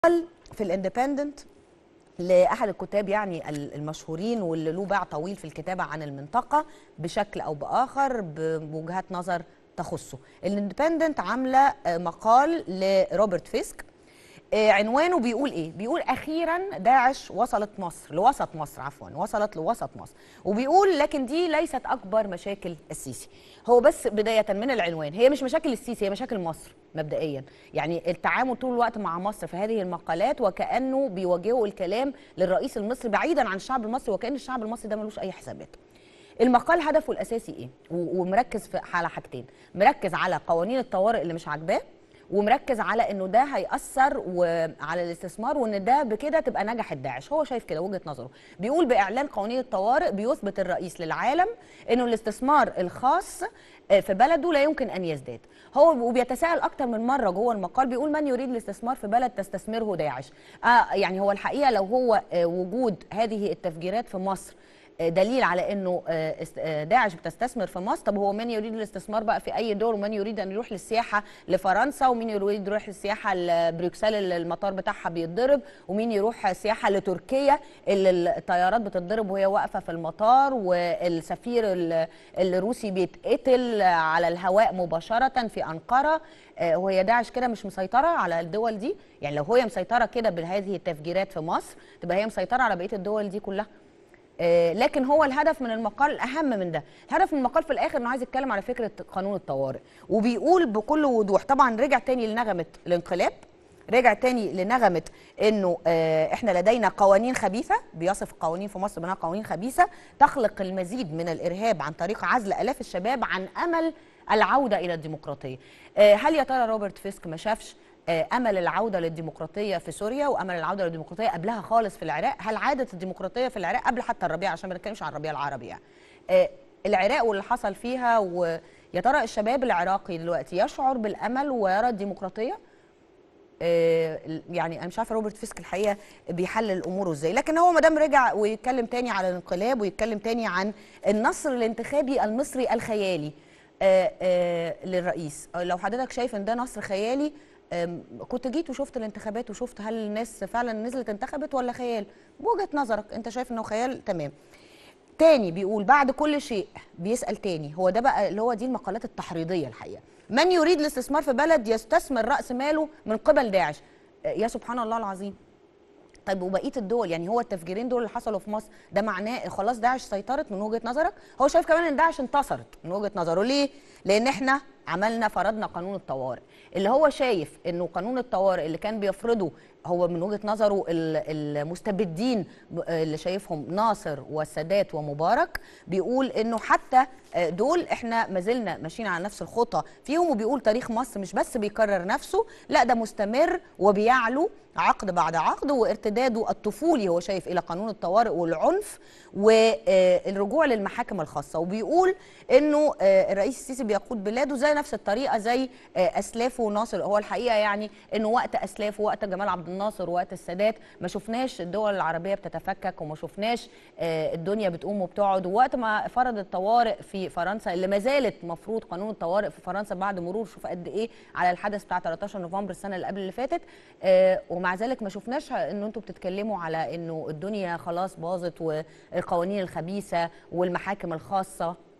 قال في الاندبندنت لاحد الكتاب يعني المشهورين واللي له باع طويل في الكتابه عن المنطقه بشكل او باخر بوجهات نظر تخصه الاندبندنت عامله مقال لروبرت فيسك عنوانه بيقول ايه بيقول اخيرا داعش وصلت مصر لوسط مصر عفوا وصلت لوسط مصر وبيقول لكن دي ليست اكبر مشاكل السيسي هو بس بدايه من العنوان هي مش مشاكل السيسي هي مشاكل مصر مبدئيا يعني التعامل طول الوقت مع مصر في هذه المقالات وكانه بيوجهوا الكلام للرئيس المصري بعيدا عن الشعب المصري وكان الشعب المصري ده ملوش اي حسابات المقال هدفه الاساسي ايه ومركز في على حاجتين مركز على قوانين الطوارئ اللي مش عاجباه ومركز على انه ده هيأثر على الاستثمار وان ده بكده تبقى نجحت داعش هو شايف كده وجهه نظره بيقول باعلان قوانين الطوارئ بيثبت الرئيس للعالم انه الاستثمار الخاص في بلده لا يمكن ان يزداد هو وبيتساءل اكتر من مره جوه المقال بيقول من يريد الاستثمار في بلد تستثمره داعش آه يعني هو الحقيقه لو هو وجود هذه التفجيرات في مصر دليل على انه داعش بتستثمر في مصر طب هو من يريد الاستثمار بقى في اي دول ومن يريد ان يروح للسياحه لفرنسا ومين يريد يروح للسياحه لبروكسل اللي المطار بتاعها بيتضرب ومين يروح سياحه لتركيا اللي الطيارات بتتضرب وهي واقفه في المطار والسفير الروسي بيتقتل على الهواء مباشره في انقره وهي داعش كده مش مسيطره على الدول دي يعني لو هي مسيطره كده بهذه التفجيرات في مصر تبقى هي مسيطره على بقيه الدول دي كلها لكن هو الهدف من المقال الاهم من ده الهدف من المقال في الاخر انه عايز يتكلم على فكره قانون الطوارئ وبيقول بكل وضوح طبعا رجع تاني لنغمه الانقلاب رجع تاني لنغمه انه احنا لدينا قوانين خبيثه بيصف القوانين في مصر بانها قوانين خبيثه تخلق المزيد من الارهاب عن طريق عزل الاف الشباب عن امل العوده الى الديمقراطيه هل يا ترى روبرت فيسك ما شافش امل العوده للديمقراطيه في سوريا وامل العوده للديمقراطيه قبلها خالص في العراق هل عادت الديمقراطيه في العراق قبل حتى الربيع عشان ما نتكلمش عن الربيع العربي يعني العراق واللي حصل فيها ويا ترى الشباب العراقي دلوقتي يشعر بالامل ويرى الديمقراطيه يعني انا مش عارفه روبرت فيسك الحقيقه بيحلل اموره ازاي لكن هو ما دام رجع ويتكلم تاني على الانقلاب ويتكلم تاني عن النصر الانتخابي المصري الخيالي للرئيس لو حضرتك شايف ان ده نصر خيالي كنت جيت وشفت الانتخابات وشفت هل الناس فعلا نزلت انتخبت ولا خيال بوجهه نظرك انت شايف انه خيال تمام تاني بيقول بعد كل شيء بيسال تاني هو ده بقى اللي هو دي المقالات التحريضيه الحقيقه من يريد الاستثمار في بلد يستثمر راس ماله من قبل داعش يا سبحان الله العظيم طيب وبقيه الدول يعني هو التفجيرين دول اللي حصلوا في مصر ده معناه خلاص داعش سيطرت من وجهه نظرك هو شايف كمان ان داعش انتصرت من وجهه نظره ليه لان احنا عملنا فرضنا قانون الطوارئ اللي هو شايف انه قانون الطوارئ اللي كان بيفرضه هو من وجهه نظره المستبدين اللي شايفهم ناصر والسادات ومبارك بيقول انه حتى دول احنا ما زلنا ماشيين على نفس الخطى فيهم وبيقول تاريخ مصر مش بس بيكرر نفسه لا ده مستمر وبيعلو عقد بعد عقد وارتداده الطفولي هو شايف الى قانون الطوارئ والعنف والرجوع للمحاكم الخاصه وبيقول انه الرئيس السيسي بيقود بلاده زي نفس الطريقه زي اسلافه ناصر هو الحقيقه يعني انه وقت اسلافه وقت جمال عبد الناصر وقت السادات ما شفناش الدول العربيه بتتفكك وما شفناش الدنيا بتقوم وبتقعد ووقت ما فرض الطوارئ في فرنسا اللي ما زالت مفروض قانون الطوارئ في فرنسا بعد مرور شوف قد ايه على الحدث بتاع 13 نوفمبر السنه اللي قبل اللي فاتت ومع ذلك ما شفناش انه انتوا بتتكلموا على انه الدنيا خلاص باظت والقوانين الخبيثه والمحاكم الخاصه